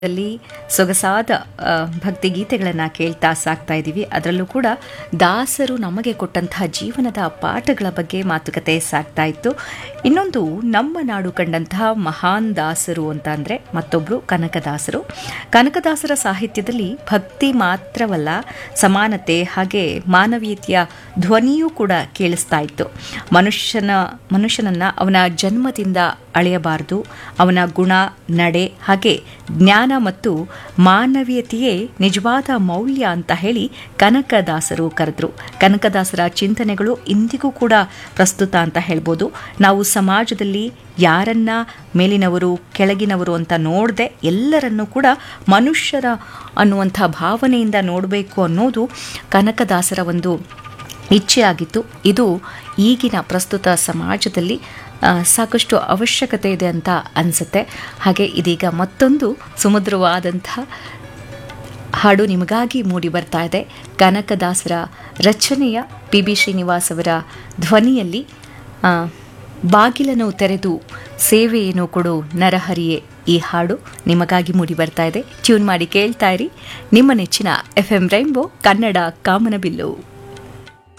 ದಲ್ಲಿ ಸೊಗಸಾದ ಆ, ಭಕ್ತಿಗೀತೆಗಳನ್ನು ಕೇಳ್ತಾ ಸಾಕ್ತಾ ಇದ್ದೀವಿ ಅದರಲ್ಲೂ ಕೂಡ ದಾಸರು ನಮಗೆ ಕೊಟ್ಟಂತಹ ಜೀವನದ ಪಾಠಗಳ ಬಗ್ಗೆ ಮಾತುಕತೆ ಸಾಗ್ತಾ ಇತ್ತು ಇನ್ನೊಂದು ನಮ್ಮ ನಾಡು ಕಂಡಂತಹ ಮಹಾನ್ ದಾಸರು ಅಂತ ಅಂದರೆ ಮತ್ತೊಬ್ಬರು ಕನಕದಾಸರು ಕನಕದಾಸರ ಸಾಹಿತ್ಯದಲ್ಲಿ ಭಕ್ತಿ ಮಾತ್ರವಲ್ಲ ಸಮಾನತೆ ಹಾಗೆ ಮಾನವೀಯತೆಯ ಧ್ವನಿಯೂ ಕೂಡ ಕೇಳಿಸ್ತಾ ಇತ್ತು ಮನುಷ್ಯನ ಮನುಷ್ಯನನ್ನ ಅವನ ಜನ್ಮದಿಂದ ಅಳೆಯಬಾರದು ಅವನ ಗುಣ ನಡೆ ಹಾಗೆ ಜ್ಞಾನ ಮತ್ತು ಮಾನವೀಯತೆಯೇ ನಿಜವಾದ ಮೌಲ್ಯ ಅಂತ ಹೇಳಿ ಕನಕದಾಸರು ಕರೆದ್ರು ಕನಕದಾಸರ ಚಿಂತನೆಗಳು ಇಂದಿಗೂ ಕೂಡ ಪ್ರಸ್ತುತ ಅಂತ ಹೇಳ್ಬೋದು ನಾವು ಸಮಾಜದಲ್ಲಿ ಯಾರನ್ನ ಮೇಲಿನವರು ಕೆಳಗಿನವರು ಅಂತ ನೋಡದೆ ಎಲ್ಲರನ್ನೂ ಕೂಡ ಮನುಷ್ಯರ ಅನ್ನುವಂಥ ಭಾವನೆಯಿಂದ ನೋಡಬೇಕು ಅನ್ನೋದು ಕನಕದಾಸರ ಒಂದು ಇಚ್ಛೆಯಾಗಿತ್ತು ಇದು ಈಗಿನ ಪ್ರಸ್ತುತ ಸಮಾಜದಲ್ಲಿ ಆ, ಸಾಕಷ್ಟು ಅವಶ್ಯಕತೆ ಇದೆ ಅಂತ ಅನಿಸುತ್ತೆ ಹಾಗೆ ಇದೀಗ ಮತ್ತೊಂದು ಸುಮಧುರವಾದಂಥ ಹಾಡು ನಿಮಗಾಗಿ ಮೂಡಿ ಬರ್ತಾ ಇದೆ ಕನಕದಾಸರ ರಚನೆಯ ಪಿ ಬಿ ಶ್ರೀನಿವಾಸ್ ಅವರ ಧ್ವನಿಯಲ್ಲಿ ಆ, ಬಾಗಿಲನ್ನು ತೆರೆದು ಸೇವೆಯನ್ನು ಕೊಡು ನರಹರಿಯೇ ಈ ಹಾಡು ನಿಮಗಾಗಿ ಮೂಡಿ ಬರ್ತಾ ಇದೆ ಟ್ಯೂನ್ ಮಾಡಿ ಕೇಳ್ತಾ ಇರಿ ನಿಮ್ಮ ನೆಚ್ಚಿನ ಎಫ್ ಎಂ ರೈನ್ಬೋ ಕನ್ನಡ ಕಾಮನಬಿಲ್ಲು